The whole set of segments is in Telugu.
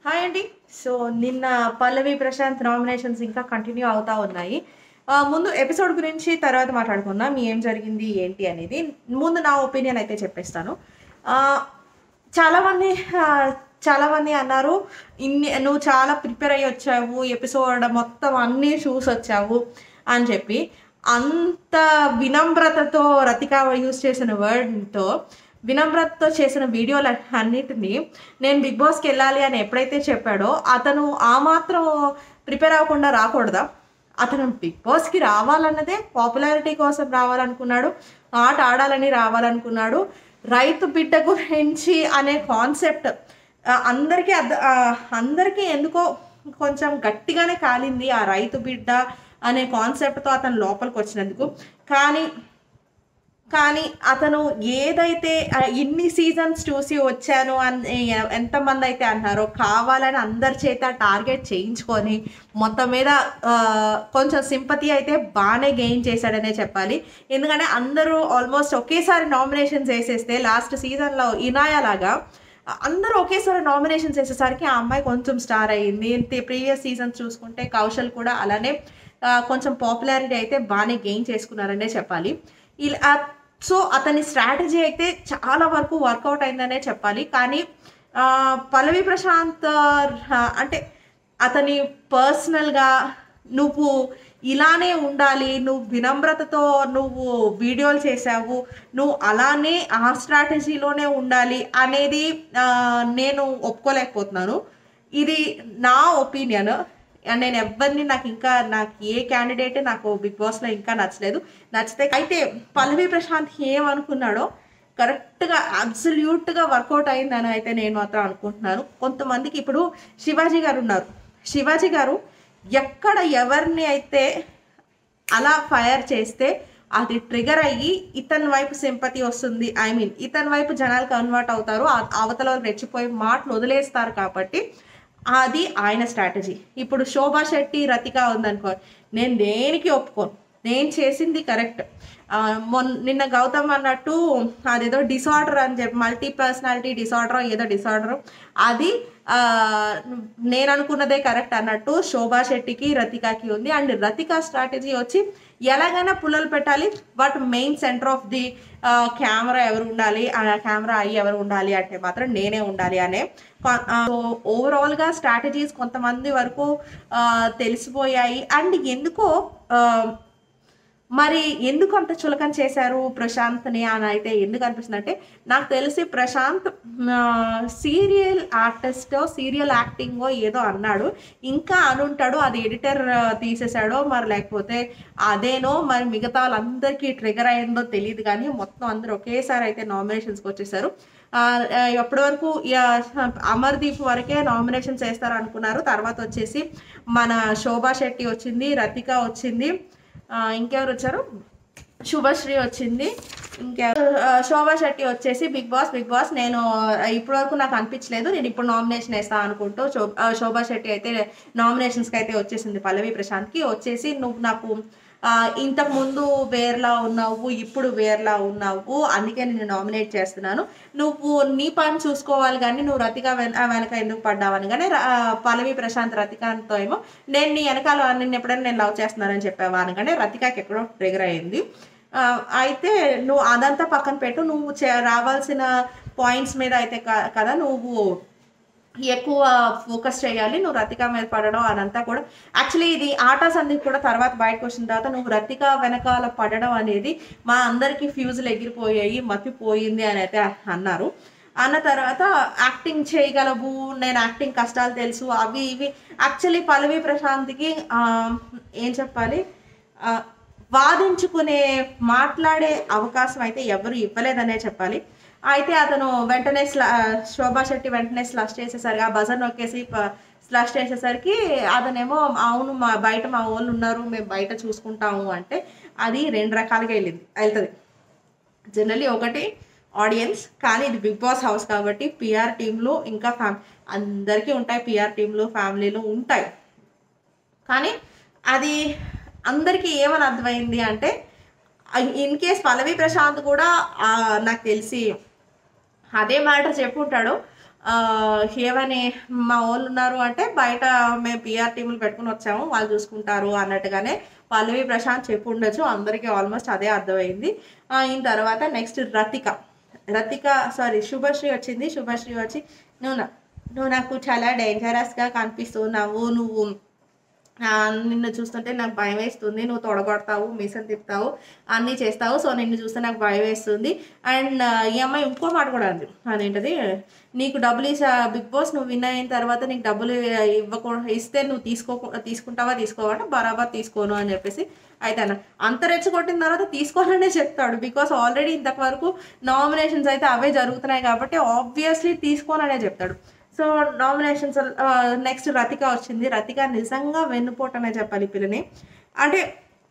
హాయ్ అండి సో నిన్న పల్లవి ప్రశాంత్ నామినేషన్స్ ఇంకా కంటిన్యూ అవుతా ఉన్నాయి ఆ, ముందు ఎపిసోడ్ గురించి తర్వాత మాట్లాడుకుందాం ఏం జరిగింది ఏంటి అనేది ముందు నా ఒపీనియన్ అయితే చెప్పేస్తాను ఆ, చాలామంది ఆ, చాలామంది అన్నారు ఇన్ని నువ్వు చాలా ప్రిపేర్ అయ్యి వచ్చావు ఎపిసోడ్ మొత్తం అన్నీ చూసి వచ్చావు అని చెప్పి అంత వినమ్రతతో రతిక యూజ్ చేసిన వర్డ్తో వినమ్రతతో చేసిన వీడియోలు అన్నిటినీ నేను బిగ్ బాస్కి వెళ్ళాలి అని ఎప్పుడైతే చెప్పాడో అతను ఆ మాత్రం ప్రిపేర్ అవ్వకుండా రాకూడదా అతను బిగ్ బాస్కి రావాలన్నదే పాపులారిటీ కోసం రావాలనుకున్నాడు ఆట ఆడాలని రావాలనుకున్నాడు రైతు బిడ్డ గురించి అనే కాన్సెప్ట్ అందరికీ అర్థ ఆ, అందరికీ ఎందుకో కొంచెం గట్టిగానే కాలింది ఆ రైతు బిడ్డ అనే కాన్సెప్ట్తో అతను లోపలికి వచ్చినందుకు కానీ కానీ అతను ఏదైతే ఆ, ఇన్ని సీజన్స్ చూసి వచ్చాను అని ఎంతమంది అయితే అన్నారో కావాలని అందరి చేత టార్గెట్ చేయించుకొని మొత్తం మీద ఆ, కొంచెం సింపతి అయితే బాగానే గెయిన్ చేశాడనే చెప్పాలి ఎందుకంటే అందరూ ఆల్మోస్ట్ ఒకేసారి నామినేషన్స్ వేసేస్తే లాస్ట్ సీజన్లో ఇనాయా లాగా అందరూ ఒకేసారి నామినేషన్స్ వేసేసరికి ఆ అమ్మాయి కొంచెం స్టార్ అయ్యింది ప్రీవియస్ సీజన్స్ చూసుకుంటే కౌశల్ కూడా అలానే ఆ, కొంచెం పాపులారిటీ అయితే బాగానే గెయిన్ చేసుకున్నారనే చెప్పాలి ఇలా సో అతని స్ట్రాటజీ అయితే చాలా వరకు వర్కౌట్ అయిందనే చెప్పాలి కానీ ఆ, పల్లవి ప్రశాంత్ ఆ, అంటే అతని పర్సనల్గా నువ్వు ఇలానే ఉండాలి నువ్వు వినమ్రతతో నువ్వు వీడియోలు చేసావు నువ్వు అలానే ఆ స్ట్రాటజీలోనే ఉండాలి అనేది ఆ, నేను ఒప్పుకోలేకపోతున్నాను ఇది నా ఒపీనియన్ నేను ఎవరిని నాకు ఇంకా నాకు ఏ క్యాండిడేట్ నాకు బిగ్ బాస్లో ఇంకా నచ్చలేదు నచ్చితే అయితే పల్లవి ప్రశాంత్ ఏమనుకున్నాడో కరెక్ట్గా అబ్సల్యూట్గా వర్కౌట్ అయిందని అయితే నేను మాత్రం అనుకుంటున్నాను కొంతమందికి ఇప్పుడు శివాజీ గారు ఉన్నారు శివాజీ గారు ఎక్కడ ఎవరిని అయితే అలా ఫైర్ చేస్తే అది ట్రిగర్ అయ్యి ఇతని వైపు సింపతి వస్తుంది ఐ మీన్ ఇతని వైపు జనాలు కన్వర్ట్ అవుతారు ఆ- అవతల వాళ్ళు రెచ్చిపోయి మాటలు వదిలేస్తారు కాబట్టి అది ఆయన స్ట్రాటజీ ఇప్పుడు శోభా శెట్టి రతిక ఉందనుకో నేను దేనికి ఒప్పుకోను నేను చేసింది కరెక్ట్ మొన్న నిన్న గౌతమ్ అన్నట్టు అదేదో డిసార్డర్ అని చెప్పి మల్టీ పర్సనాలిటీ డిసార్డర్ ఏదో డిసార్డర్ అది ఆ, నేను అనుకున్నదే కరెక్ట్ అన్నట్టు శోభా శెట్టికి రతికాకి ఉంది అండ్ రతిక స్ట్రాటజీ వచ్చి ఎలాగైనా పుల్లలు పెట్టాలి but main centre of the camera ఎవరు ఉండాలి ఆ కెమెరా అయ్యి ఎవరు ఉండాలి అంటే మాత్రం నేనే ఉండాలి అనే ఓవరాల్గా స్ట్రాటజీస్ కొంతమంది వరకు ఆ, తెలిసిపోయాయి అండ్ ఎందుకో ఆ, మరి ఎందుకు అంత చులకన చేశారు ప్రశాంత్ని అని అయితే ఎందుకు అనిపిస్తుంది అంటే నాకు తెలిసి ప్రశాంత్ సీరియల్ ఆర్టిస్టో సీరియల్ యాక్టింగో ఏదో అన్నాడు ఇంకా అనుంటాడు అది ఎడిటర్ తీసేశాడో మరి లేకపోతే అదేనో మరి మిగతా వాళ్ళందరికీ ట్రిగర్ అయిందో తెలియదు కానీ మొత్తం అందరూ ఒకేసారి అయితే నామినేషన్స్కి వచ్చేసారు ఆ, ఆ, ఎప్పటి వరకు యా, అమర్దీప్ వరకే నామినేషన్స్ వేస్తారు అనుకున్నారు తర్వాత వచ్చేసి మన శోభా శెట్టి వచ్చింది రతిక వచ్చింది ఆ, ఇంకెవరు వచ్చారు శుభశ్రీ వచ్చింది ఇంకెవరు ఆ, శోభా శెట్టి వచ్చేసి బిగ్ బాస్ బిగ్ బాస్ నేను ఇప్పటి వరకు నాకు అనిపించలేదు నేను ఇప్పుడు నామినేషన్ వేస్తా అనుకుంటూ శో- ఆ, శోభా శెట్టి అయితే నామినేషన్స్కి అయితే వచ్చేసింది పల్లవి ప్రశాంత్కి వచ్చేసి నువ్వు నాకు ఆ, ఇంతకు ముందు వేర్లా ఉన్నావు ఇప్పుడు వేర్లా ఉన్నావు అందుకే నేను నామినేట్ చేస్తున్నాను నువ్వు నీ పని చూసుకోవాలి కానీ నువ్వు రతిక వెన ఆ వెనక ఎందుకు పడ్డావని కానీ ర- ఆ, పల్లవి ప్రశాంత్ రతికాంత్తో ఏమో నేను నీ వెనకాల నిన్ను ఎప్పుడైనా నేను లవ్ చేస్తున్నానని చెప్పావా అనగానే రతికాకి ఎక్కడో ట్రిగర్ అయింది ఆ, అయితే నువ్వు అదంతా పక్కన పెట్టు నువ్వు చే- రావాల్సిన పాయింట్స్ మీద అయితే క- కదా నువ్వు ఎక్కువ ఫోకస్ చేయాలి నువ్వు రతిక మీద పడడం అదంతా కూడా యాక్చువల్లీ ఇది ఆట సందీప్ కూడా తర్వాత బయటకు వచ్చిన తర్వాత నువ్వు రతిక వెనకాల పడడం అనేది మా అందరికీ ఫ్యూజులు ఎగిరిపోయాయి మతిపోయింది అని అయితే అన్నారు అన్న తర్వాత యాక్టింగ్ చేయగలవు నేను యాక్టింగ్ కష్టాలు తెలుసు అవి ఇవి యాక్చువల్లీ పల్లవి ప్రశాంత్కి ఆ, ఏం చెప్పాలి ఆ, వాదించుకునే మాట్లాడే అవకాశం అయితే ఎవరు ఇవ్వలేదనే చెప్పాలి అయితే అతను వెంటనే స్లా శోభా శెట్టి వెంటనే స్లష్ చేసేసరికి ఆ బజర్ నొక్కేసి ప- స్లష్ చేసేసరికి అతనేమో అవును మా బయట మా వాళ్ళు ఉన్నారు మేము బయట చూసుకుంటాము అంటే అది రెండు రకాలుగా వెళ్ళింది వెళ్తుంది జనరలీ ఒకటి ఆడియన్స్ కానీ ఇది బిగ్ బాస్ హౌస్ కాబట్టి పిఆర్ టీంలు ఇంకా ఫ్యామ్ అందరికీ ఉంటాయి పిఆర్ టీంలు ఫ్యామిలీలు ఉంటాయి కానీ అది అందరికీ ఏమని అర్థమైంది అంటే ఇన్ కేస్ పల్లవి ప్రశాంత్ కూడా ఆ, నాకు తెలిసి అదే మ్యాటర్ చెప్పుంటాడు ఆ, ఆ, ఏమని మా వాళ్ళు ఉన్నారు అంటే బయట మేము పిఆర్ టీములు పెట్టుకుని వచ్చాము వాళ్ళు చూసుకుంటారు అన్నట్టుగానే పల్లవి ప్రశాంత్ చెప్పు ఉండొచ్చు అందరికీ ఆల్మోస్ట్ అదే అర్థమైంది ఆ, అయిన తర్వాత నెక్స్ట్ రతిక రతిక సారీ శుభశ్రీ వచ్చింది శుభశ్రీ వచ్చి నువ్వు నా- నువ్వు నాకు చాలా డేంజరస్గా కనిపిస్తున్నావు నువ్వు ఆ, నిన్ను చూస్తుంటే నాకు భయం వేస్తుంది నువ్వు తొడగొడతావు మీసం తిప్పుతావు అన్నీ చేస్తావు సో నిన్ను చూస్తే నాకు భయం వేస్తుంది అండ్ ఈ అమ్మాయి ఇంకో మాట కూడా అంది అదేంటది నీకు డబ్బులు ఇసా బిగ్ బాస్ నువ్వు విన్ అయిన తర్వాత నీకు డబ్బులు ఇవ్వకుండా ఇస్తే నువ్వు తీసుకో తీసుకుంటావా తీసుకోవా అంటే బరాబర్ తీసుకోను అని చెప్పేసి అయితే అన్న అంత రెచ్చగొట్టిన తర్వాత తీసుకోవాలనే చెప్తాడు బికాస్ ఆల్రెడీ ఇంతవరకు నామినేషన్స్ అయితే అవే జరుగుతున్నాయి కాబట్టి ఆబ్వియస్లీ తీసుకోననే చెప్తాడు సో నామినేషన్స్ నెక్స్ట్ రతిక వచ్చింది రతిక నిజంగా వెన్నుపోటనే చెప్పాలి ఈ పిల్లని అంటే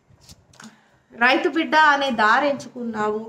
రైతు బిడ్డ అనే దారి ఎంచుకున్నావు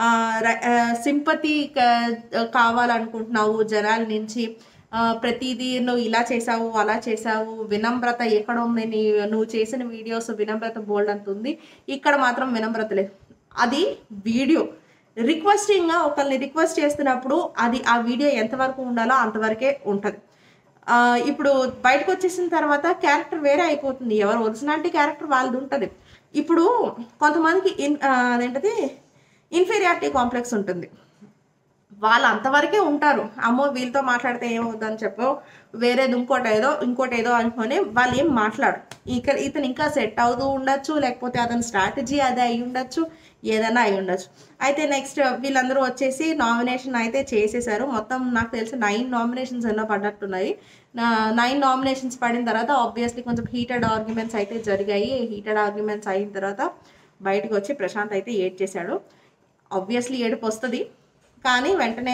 సింపతి కావాలనుకుంటున్నావు జనాల నుంచి ఆ, ప్రతిదీ నువ్వు ఇలా చేసావు అలా చేసావు వినమ్రత ఎక్కడ ఉంది నీ నువ్వు చేసిన వీడియోస్ వినమ్రత బోల్డ్ అంత ఉంది ఇక్కడ మాత్రం వినమ్రత లేదు అది వీడియో రిక్వెస్టింగ్గా ఒకరిని రిక్వెస్ట్ చేస్తున్నప్పుడు అది ఆ వీడియో ఎంతవరకు ఉండాలో అంతవరకే ఉంటుంది ఆ, ఇప్పుడు బయటకు వచ్చేసిన తర్వాత క్యారెక్టర్ వేరే అయిపోతుంది ఎవరు ఒరిజినాలిటీ క్యారెక్టర్ వాళ్ళది ఉంటుంది ఇప్పుడు కొంతమందికి ఇన్ ఆ, అదేంటది ఇన్ఫీరియారిటీ కాంప్లెక్స్ ఉంటుంది వాళ్ళు అంతవరకే ఉంటారు అమ్మో వీళ్ళతో మాట్లాడితే ఏమవుతుందని చెప్పో వేరేది ఇంకోటి ఏదో ఇంకోటి ఏదో అనుకొని వాళ్ళు ఏం మాట్లాడు ఇక్కడ ఇతను ఇంకా సెట్ అవుతూ ఉండొచ్చు లేకపోతే అతని స్ట్రాటజీ అదే అయి ఉండొచ్చు ఏదైనా అయి ఉండొచ్చు అయితే నెక్స్ట్ వీళ్ళందరూ వచ్చేసి నామినేషన్ అయితే చేసేసారు మొత్తం నాకు తెలిసి నైన్ నామినేషన్స్ ఎన్నో పడ్డట్టున్నాయి నైన్ నామినేషన్స్ పడిన తర్వాత ఆబ్వియస్లీ కొంచెం హీటెడ్ ఆర్గ్యుమెంట్స్ అయితే జరిగాయి హీటెడ్ ఆర్గ్యుమెంట్స్ అయిన తర్వాత బయటకు వచ్చి ప్రశాంత్ అయితే ఏడ్ చేశాడు ఆబ్వియస్లీ ఏడుపు వస్తుంది కానీ వెంటనే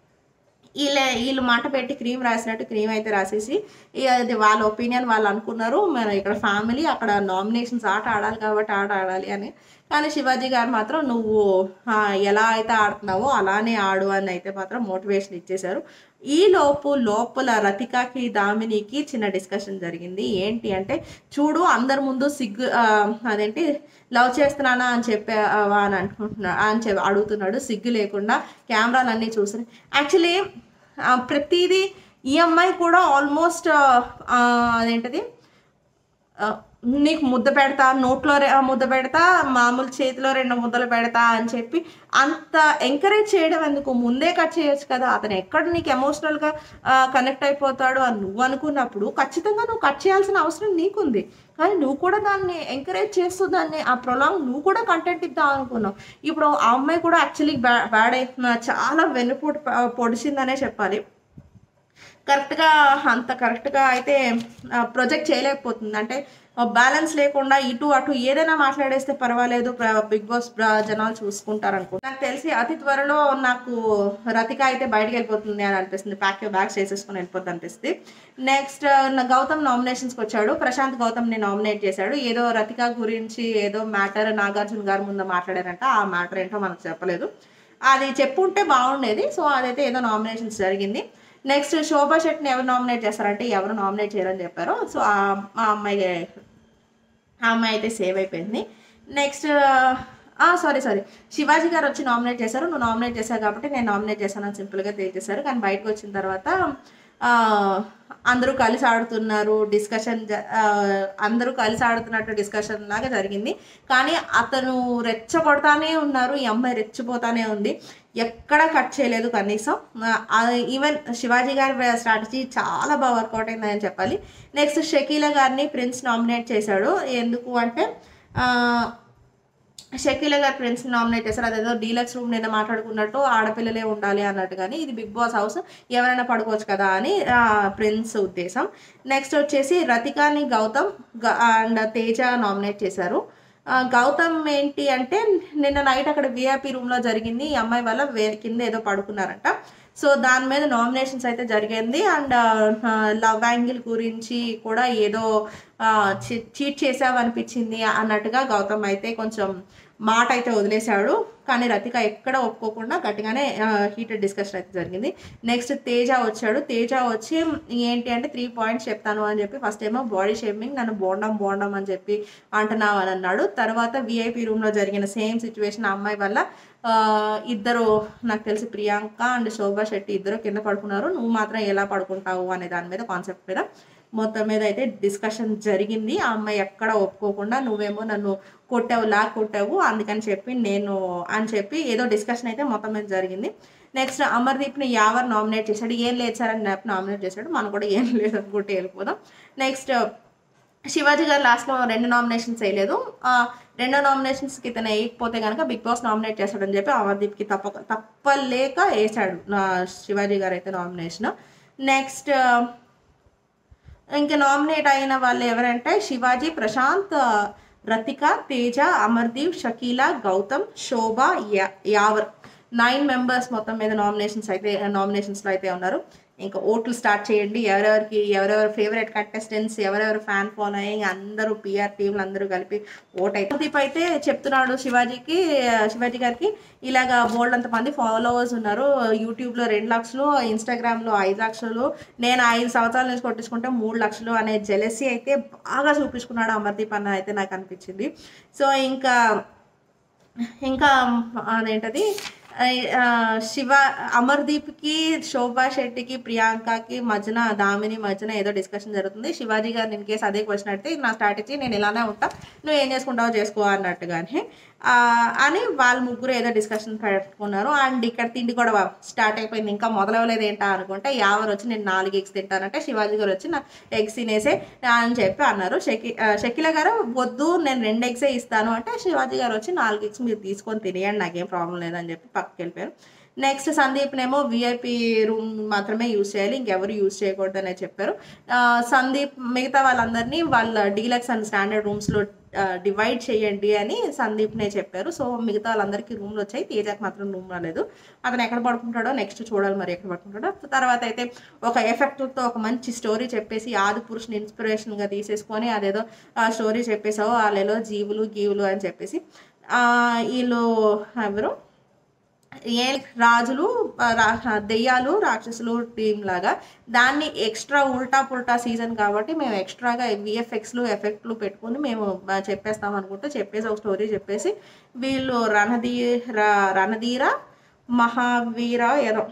వీళ్ళ వీళ్ళు మాట పెట్టి క్రీమ్ రాసినట్టు క్రీమ్ అయితే రాసేసి ఇక అది వాళ్ళ ఒపీనియన్ వాళ్ళు అనుకున్నారు మనం ఇక్కడ ఫ్యామిలీ అక్కడ నామినేషన్స్ ఆట ఆడాలి కాబట్టి ఆట ఆడాలి అని కానీ శివాజీ గారు మాత్రం నువ్వు ఆ, ఎలా అయితే ఆడుతున్నావో అలానే ఆడు అని అయితే మాత్రం మోటివేషన్ ఇచ్చేశారు ఈ లోపు లోపల రతికాకి దామినికి చిన్న డిస్కషన్ జరిగింది ఏంటి అంటే చూడు అందరి ముందు సిగ్గు ఆ, అదేంటి లవ్ చేస్తున్నానా అని చెప్పే ఆ, అని అనుకుంటున్నా అని చెప్పి అడుగుతున్నాడు సిగ్గు లేకుండా కెమెరాలన్నీ చూసి యాక్చువల్లీ ప్రతిదీ ఈ అమ్మాయి కూడా ఆల్మోస్ట్ అదేంటది ఆ, నీకు ముద్ద పెడతా నోట్లో రె- ముద్ద పెడతా మామూలు చేతిలో రెండు ముద్దలు పెడతా అని చెప్పి అంత ఎంకరేజ్ చేయడం ఎందుకు ముందే కట్ చేయొచ్చు కదా అతను ఎక్కడ నీకు ఎమోషనల్గా కనెక్ట్ అయిపోతాడు అని నువ్వు అనుకున్నప్పుడు ఖచ్చితంగా నువ్వు కట్ చేయాల్సిన అవసరం నీకుంది కానీ నువ్వు కూడా దాన్ని ఎంకరేజ్ చేస్తూ దాన్ని ఆ ప్రొలాంగ్ నువ్వు కూడా కంటెంట్ ఇద్దాం అనుకున్నావు ఇప్పుడు ఆ అమ్మాయి కూడా యాక్చువల్లీ బ్యా బ్యాడ్ అయి చాలా వెన్నుపోటు ప- పొడిచిందనే చెప్పాలి కరెక్ట్గా అంత కరెక్ట్గా అయితే ప్రొజెక్ట్ చేయలేకపోతుంది అంటే బ్యాలెన్స్ లేకుండా ఇటు అటు ఏదైనా మాట్లాడేస్తే పర్వాలేదు బిగ్ బాస్ జనాలు చూసుకుంటారు అనుకో నాకు తెలిసి అతి త్వరలో నాకు రతిక అయితే బయటకు వెళ్ళిపోతుంది అని అనిపిస్తుంది ప్యాక్ బ్యాగ్స్ చేసేసుకొని వెళ్ళిపోతుంది అనిపిస్తుంది నెక్స్ట్ గౌతమ్ నామినేషన్స్కి వచ్చాడు ప్రశాంత్ గౌతమ్ని నామినేట్ చేశాడు ఏదో రతిక గురించి ఏదో మ్యాటర్ నాగార్జున గారి ముందు మాట్లాడారంట ఆ మ్యాటర్ ఏంటో మనకు చెప్పలేదు అది చెప్పుంటే బాగుండేది సో అదైతే ఏదో నామినేషన్స్ జరిగింది నెక్స్ట్ శోభా శెట్టిని ఎవరు నామినేట్ చేస్తారంటే ఎవరు నామినేట్ చేయరని చెప్పారు సో ఆ ఆ అమ్మాయి ఆ అమ్మాయి అయితే సేవ్ అయిపోయింది నెక్స్ట్ సారీ సారీ శివాజీ గారు వచ్చి నామినేట్ చేశారు నువ్వు నామినేట్ చేశావు కాబట్టి నేను నామినేట్ చేశానని సింపుల్గా తేల్చేశారు కానీ బయటకు వచ్చిన తర్వాత ఆ, అందరూ కలిసి ఆడుతున్నారు డిస్కషన్ అందరూ కలిసి ఆడుతున్నట్టు డిస్కషన్ లాగా జరిగింది కానీ అతను రెచ్చగొడతానే ఉన్నారు ఈ అమ్మాయి రెచ్చిపోతానే ఉంది ఎక్కడా కట్ చేయలేదు కనీసం ఈవెన్ శివాజీ గారి స్ట్రాటజీ చాలా బాగా వర్కౌట్ అయిందని చెప్పాలి నెక్స్ట్ షకీల గారిని ప్రిన్స్ నామినేట్ చేశాడు ఎందుకు అంటే ఆ, షకీల గారు ఫ్రెండ్స్ నామినేట్ చేశారు అదేదో డీలక్స్ రూమ్ నిన్న మాట్లాడుకున్నట్టు ఆడపిల్లలే ఉండాలి అన్నట్టు కానీ ఇది బిగ్ బాస్ హౌస్ ఎవరైనా పడుకోవచ్చు కదా అని ఆ, ప్రిన్స్ ఉద్దేశం నెక్స్ట్ వచ్చేసి రతికాని గౌతమ్ గ- అండ్ తేజ నామినేట్ చేశారు ఆ, గౌతమ్ ఏంటి అంటే నిన్న నైట్ అక్కడ విఐపి రూమ్లో జరిగింది ఈ అమ్మాయి వల్ల వే కింద ఏదో పడుకున్నారంట సో దాని మీద నామినేషన్స్ అయితే జరిగింది అండ్ లవ్ యాంగిల్ గురించి కూడా ఏదో చీట్ చేసావు అనిపించింది అన్నట్టుగా గౌతమ్ అయితే కొంచెం మాట అయితే వదిలేశాడు కానీ రతిక ఎక్కడ ఒప్పుకోకుండా గట్టిగానే హీటెడ్ డిస్కషన్ అయితే జరిగింది నెక్స్ట్ తేజ వచ్చాడు తేజ వచ్చి ఏంటి అంటే త్రీ పాయింట్స్ చెప్తాను అని చెప్పి ఫస్ట్ ఏమో బాడీ షేమింగ్ నన్ను బోండం బోండం అని చెప్పి అంటున్నావు అని అన్నాడు తర్వాత విఐపి రూమ్లో జరిగిన సేమ్ సిచ్యువేషన్ ఆ అమ్మాయి వల్ల ఆ, ఇద్దరు నాకు తెలిసి ప్రియాంక అండ్ శోభా శెట్టి ఇద్దరు కింద పడుకున్నారు నువ్వు మాత్రం ఎలా పడుకుంటావు అనే దాని మీద కాన్సెప్ట్ మీద మొత్తం మీద అయితే డిస్కషన్ జరిగింది ఆ అమ్మాయి ఎక్కడ ఒప్పుకోకుండా నువ్వేమో నన్ను కొట్టావు లా కొట్టావు అందుకని చెప్పి నేను అని చెప్పి ఏదో డిస్కషన్ అయితే మొత్తం మీద జరిగింది నెక్స్ట్ అమర్దీప్ని యావర్ నామినేట్ చేశాడు ఏం లేదు సార్ అని నామినేట్ చేశాడు మనం కూడా ఏం లేదు అనుకుంటే వెళ్ళిపోదాం నెక్స్ట్ శివాజీ గారు లాస్ట్లో రెండు నామినేషన్స్ వేయలేదు ఆ, రెండో నామినేషన్స్కి ఇతను వేయకపోతే కనుక బిగ్ బాస్ నామినేట్ చేస్తాడని చెప్పి అమర్దీప్కి తప్పక తప్పలేక వేసాడు నా శివాజీ గారు అయితే నామినేషన్ నెక్స్ట్ ఇంకా నామినేట్ అయిన వాళ్ళు ఎవరంటే శివాజీ ప్రశాంత్ రతిక తేజ అమర్దీప్ షకీలా గౌతమ్ శోభ యా- యావర్ నైన్ మెంబర్స్ మొత్తం మీద నామినేషన్స్ అయితే నామినేషన్స్లో అయితే ఉన్నారు ఇంకా ఓట్లు స్టార్ట్ చేయండి ఎవరెవరికి ఎవరెవరు ఫేవరెట్ కంటెస్టెంట్స్ ఎవరెవరు ఫ్యాన్ ఫాలోయింగ్ అందరూ పిఆర్ టీంలు అందరూ కలిపి ఓట్ అయితే దీప్ అయితే చెప్తున్నాడు శివాజీకి శివాజీ గారికి ఇలాగా బోల్డ్ అంత మంది ఫాలోవర్స్ ఉన్నారు యూట్యూబ్లో రెండు లక్షలు ఇన్స్టాగ్రామ్లో ఐదు లక్షలు నేను ఐదు సంవత్సరాల నుంచి కొట్టించుకుంటే మూడు లక్షలు అనే జెలసీ అయితే బాగా చూపించుకున్నాడు అమర్దీప్ అన్న అయితే నాకు అనిపించింది సో ఇంకా ఇంకా అదేంటది ఆ, శివ అమర్దీప్కి శోభా శెట్టికి ప్రియాంకకి మధ్యన దామిని మధ్యన ఏదో డిస్కషన్ జరుగుతుంది శివాజీ గారు ఇన్ కేసు అదే క్వశ్చన్ అడిగితే ఇది నా స్ట్రాటజీ నేను ఇలానే ఉంటా నువ్వు ఏం చేసుకుంటావో చేసుకో అన్నట్టుగానే ఆ, అని వాళ్ళ ముగ్గురు ఏదో డిస్కషన్ పెట్టుకున్నారు అండ్ ఇక్కడ తిండి కూడా స్టార్ట్ అయిపోయింది ఇంకా మొదలవలేదు ఏంటా అనుకుంటే యావర్ వచ్చి నేను నాలుగు ఎగ్స్ తింటానంటే శివాజీ గారు వచ్చి నా ఎగ్స్ తినేసే అని చెప్పి అన్నారు షకి ఆ, షకీల గారు వద్దు నేను రెండు ఎగ్సే ఇస్తాను అంటే శివాజీ గారు వచ్చి నాలుగు ఎగ్స్ మీరు తీసుకొని తినేయండి నాకేం ప్రాబ్లం లేదని చెప్పి పక్కకి వెళ్ళిపోయారు నెక్స్ట్ సందీప్నేమో విఐపి రూమ్ మాత్రమే యూజ్ చేయాలి ఇంకెవరు యూజ్ చేయకూడదు అనే చెప్పారు ఆ, సందీప్ మిగతా వాళ్ళందరినీ వాళ్ళ డీలక్స్ అండ్ స్టాండర్డ్ రూమ్స్లో డివైడ్ చేయండి అని సందీప్నే చెప్పారు సో మిగతా వాళ్ళందరికీ రూమ్లు వచ్చాయి తేజాకి మాత్రం రూమ్ రాలేదు అతను ఎక్కడ పడుకుంటాడో నెక్స్ట్ చూడాలి మరి ఎక్కడ పడుకుంటాడో తర్వాత అయితే ఒక ఎఫెక్ట్తో ఒక మంచి స్టోరీ చెప్పేసి ఆది పురుషుని ఇన్స్పిరేషన్గా తీసేసుకొని అదేదో ఆ స్టోరీ చెప్పేసావు వాళ్ళేదో జీవులు గీవులు అని చెప్పేసి ఆ, వీళ్ళు ఎవరు ఏ రాజులు ఆ, రా- దెయ్యాలు రాక్షసులు టీం లాగా దాన్ని ఎక్స్ట్రా ఉల్టా పుల్టా సీజన్ కాబట్టి మేము ఎక్స్ట్రాగా విఎఫ్ఎక్స్లు ఎఫెక్ట్లు పెట్టుకుని మేము ఆ, చెప్పేస్తాం అనుకుంటే చెప్పేసి ఒక స్టోరీ చెప్పేసి వీళ్ళు రణధీర రణధీర మహావీర ఏదో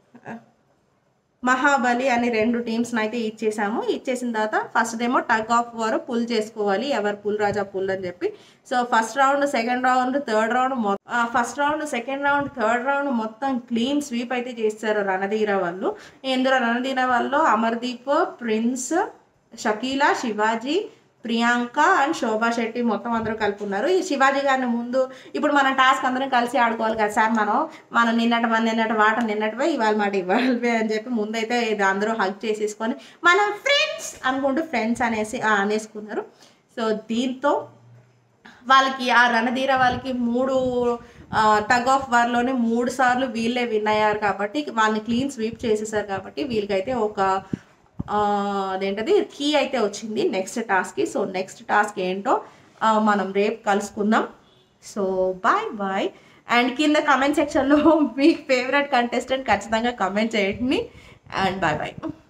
మహాబలి అని రెండు టీమ్స్ని అయితే ఇచ్చేసాము ఇచ్చేసిన తర్వాత ఫస్ట్ ఏమో టగ్ ఆఫ్ వారు పుల్ చేసుకోవాలి ఎవరు పుల్ రాజా పుల్ అని చెప్పి so first round second round third round first round second round third round మొత్తం క్లీన్ స్వీప్ అయితే చేస్తారు రణధీర వాళ్ళు ఇందులో రణధీర వాళ్ళు అమర్దీప్ ప్రిన్స్ షకీలా శివాజీ ప్రియాంక అండ్ శోభా శెట్టి మొత్తం అందరూ కలిపి ఉన్నారు ఈ శివాజీ గారిని ముందు ఇప్పుడు మన టాస్క్ అందరం కలిసి ఆడుకోవాలి కదా సార్ మనం మనం నిన్నటి మన నిన్నటి వాట నిన్నటివే ఇవాళ మాట ఇవాళవే అని చెప్పి ముందైతే ఇది అందరూ హక్ చేసేసుకొని మనం ఫ్రెండ్స్ అనుకుంటూ ఫ్రెండ్స్ అనేసి ఆ, అనేసుకున్నారు సో దీంతో వాళ్ళకి ఆ రణధీర వాళ్ళకి మూడు టగ్ ఆఫ్ వార్లోనే మూడు సార్లు వీళ్ళే విన్ అయ్యారు కాబట్టి వాళ్ళని క్లీన్ స్వీప్ చేసేసారు కాబట్టి వీళ్ళకైతే ఒక ఆ, అదేంటది కీ అయితే వచ్చింది నెక్స్ట్ టాస్క్కి సో నెక్స్ట్ టాస్క్ ఏంటో ఆ, మనం రేపు కలుసుకుందాం సో బాయ్ బాయ్ అండ్ కింద కమెంట్ సెక్షన్లో మీ ఫేవరెట్ కంటెస్టెంట్ ఖచ్చితంగా కమెంట్ చేయండి అండ్ బాయ్ బాయ్